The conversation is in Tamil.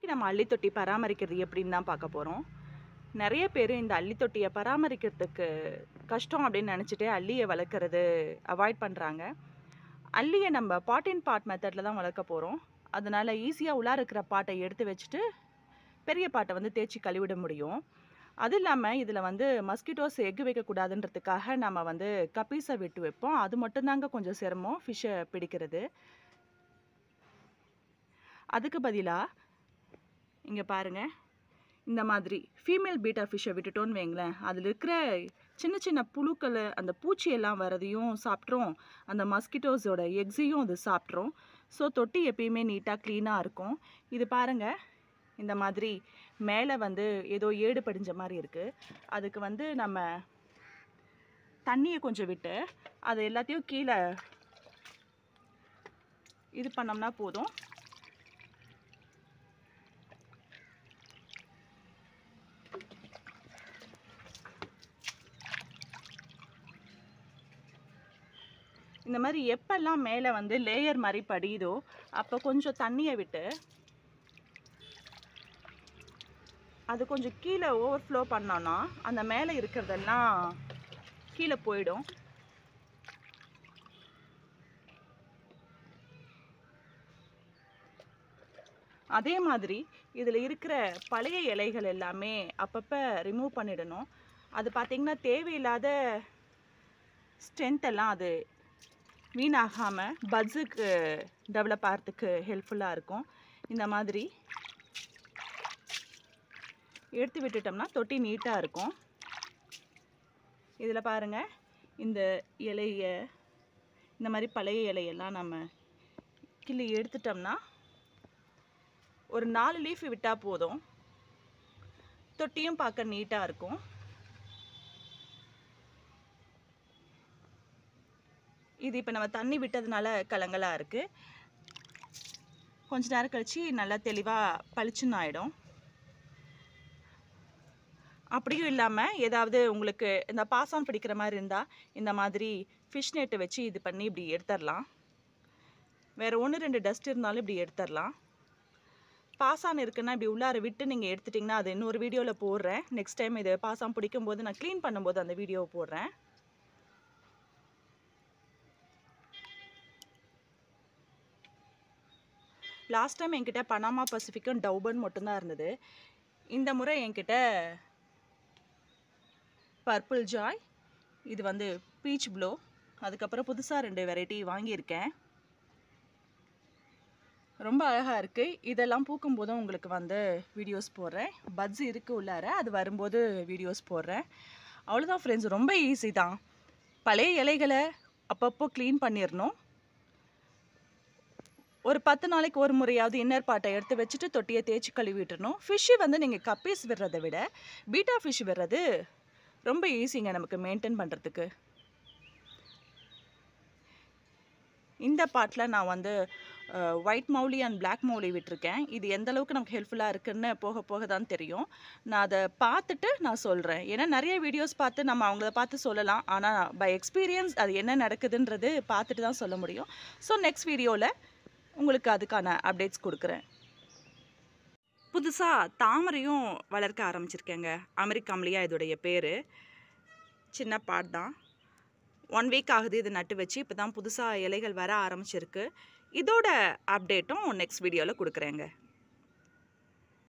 நம்ம அள்ளித்தொட்டி பராமரிக்கிறது எப்படின்னு தான் பார்க்க போகிறோம் நிறைய பேர் இந்த அள்ளித்தொட்டியை பராமரிக்கிறதுக்கு கஷ்டம் அப்படின்னு நினச்சிட்டு அள்ளியை வளர்க்குறது அவாய்ட் பண்ணுறாங்க அள்ளியை நம்ம பாட் இன் பாட் மெத்தடில் தான் வளர்க்க போகிறோம் அதனால் ஈஸியாக உள்ளார இருக்கிற பாட்டை எடுத்து வச்சுட்டு பெரிய பாட்டை வந்து தேய்ச்சி கழுவிட முடியும் அது இல்லாமல் இதில் வந்து மஸ்கிட்டோஸ் எக்கு வைக்கக்கூடாதுன்றதுக்காக நம்ம வந்து கப்பீஸை விட்டு வைப்போம் அது மட்டும்தாங்க கொஞ்சம் சிரமம் ஃபிஷ்ஷை பிடிக்கிறது அதுக்கு பதிலாக இங்கே பாருங்கள் இந்த மாதிரி ஃபீமேல் பீட்டா ஃபிஷ்ஷை விட்டுட்டோன்னு வைங்களேன் அதில் இருக்கிற சின்ன சின்ன புழுக்கள் அந்த பூச்சி எல்லாம் வரதையும் சாப்பிட்ரும் அந்த மஸ்கிட்டோஸோட எக்ஸையும் அது சாப்பிட்ரும் ஸோ தொட்டி எப்பயுமே நீட்டாக க்ளீனாக இருக்கும் இது பாருங்கள் இந்த மாதிரி மேலே வந்து ஏதோ ஏடு படிஞ்ச மாதிரி இருக்குது அதுக்கு வந்து நம்ம தண்ணியை கொஞ்சம் விட்டு அது எல்லாத்தையும் கீழே இது பண்ணோம்னா போதும் இந்த மாதிரி எப்பெல்லாம் மேலே வந்து லேயர் மாதிரி படியுதோ அப்போ கொஞ்சம் தண்ணியை விட்டு அது கொஞ்சம் கீழே ஓவர்ஃப்ளோ பண்ணோன்னா அந்த மேலே இருக்கிறதெல்லாம் கீழே போயிடும் அதே மாதிரி இதில் இருக்கிற பழைய இலைகள் எல்லாமே அப்பப்போ ரிமூவ் பண்ணிடணும் அது பார்த்திங்கன்னா தேவையில்லாத ஸ்ட்ரென்த் எல்லாம் அது வீணாகாமல் பட்ஸுக்கு டெவலப் ஆகிறதுக்கு ஹெல்ப்ஃபுல்லாக இருக்கும் இந்த மாதிரி எடுத்து விட்டுட்டோம்னா தொட்டி நீட்டாக இருக்கும் இதில் பாருங்கள் இந்த இலைய இந்த மாதிரி பழைய இலையெல்லாம் நம்ம கிள்ளி எடுத்துட்டோம்னா ஒரு நாலு லீஃப் விட்டால் போதும் தொட்டியும் பார்க்க நீட்டாக இருக்கும் இது இப்போ நம்ம தண்ணி விட்டதுனால கலங்கலாக இருக்குது கொஞ்ச நேரம் கழித்து நல்லா தெளிவாக பளிச்சுன்னு ஆகிடும் அப்படியும் இல்லாமல் ஏதாவது உங்களுக்கு இந்த பாசான் பிடிக்கிற மாதிரி இருந்தால் இந்த மாதிரி ஃபிஷ் நெட்டு வச்சு இது பண்ணி இப்படி எடுத்துடலாம் வேறு ஒன்று ரெண்டு டஸ்ட் இருந்தாலும் இப்படி எடுத்துடலாம் பாசான் இருக்குன்னா இப்படி உள்ளார விட்டு நீங்கள் எடுத்துட்டிங்கன்னா அது இன்னொரு வீடியோவில் போடுறேன் நெக்ஸ்ட் டைம் இது பாசான் பிடிக்கும்போது நான் க்ளீன் பண்ணும்போது அந்த வீடியோவை போடுறேன் லாஸ்ட் டைம் என்கிட்ட பனாமா பசிஃபிக்கும் டவுபன் மட்டும்தான் இருந்தது இந்த முறை என்கிட்ட பர்பிள் ஜாய் இது வந்து பீச் ப்ளோ அதுக்கப்புறம் புதுசாக ரெண்டு வெரைட்டி வாங்கியிருக்கேன் ரொம்ப அழகாக இருக்குது இதெல்லாம் பூக்கும் போதும் உங்களுக்கு வந்து வீடியோஸ் போடுறேன் பட்ஸ் இருக்குது உள்ளார அது வரும்போது வீடியோஸ் போடுறேன் அவ்வளோதான் ஃப்ரெண்ட்ஸ் ரொம்ப ஈஸி தான் பழைய இலைகளை அப்பப்போ க்ளீன் பண்ணிடணும் ஒரு பத்து நாளைக்கு ஒரு முறையாவது இன்னர் பாட்டை எடுத்து வச்சுட்டு தொட்டியை தேய்ச்சி கழுவிட்டுறணும் ஃபிஷ்ஷு வந்து நீங்கள் கப்பீஸ் விடுறதை விட பீட்டா ஃபிஷ் விடுறது ரொம்ப ஈஸிங்க நமக்கு மெயின்டைன் பண்ணுறதுக்கு இந்த பாட்டில் நான் வந்து white molly and black molly விட்டுருக்கேன் இது எந்த அளவுக்கு நமக்கு ஹெல்ப்ஃபுல்லாக இருக்குன்னு போக போக தான் தெரியும் நான் அதை பார்த்துட்டு நான் சொல்கிறேன் ஏன்னா நிறைய வீடியோஸ் பார்த்து நம்ம அவங்கள பார்த்து சொல்லலாம் ஆனால் பை எக்ஸ்பீரியன்ஸ் அது என்ன நடக்குதுன்றது பார்த்துட்டு தான் சொல்ல முடியும் ஸோ நெக்ஸ்ட் வீடியோவில் உங்களுக்கு அதுக்கான அப்டேட்ஸ் கொடுக்குறேன் புதுசாக தாமரையும் வளர்க்க ஆரம்பிச்சிருக்கேங்க அமெரிக்காம்லியா இதோடைய பேர் சின்ன பாட் தான் ஒன் வீக் ஆகுது இது நட்டு வச்சு இப்போ தான் புதுசாக இலைகள் வர ஆரம்பிச்சிருக்கு இதோட அப்டேட்டும் நெக்ஸ்ட் வீடியோவில் கொடுக்குறேங்க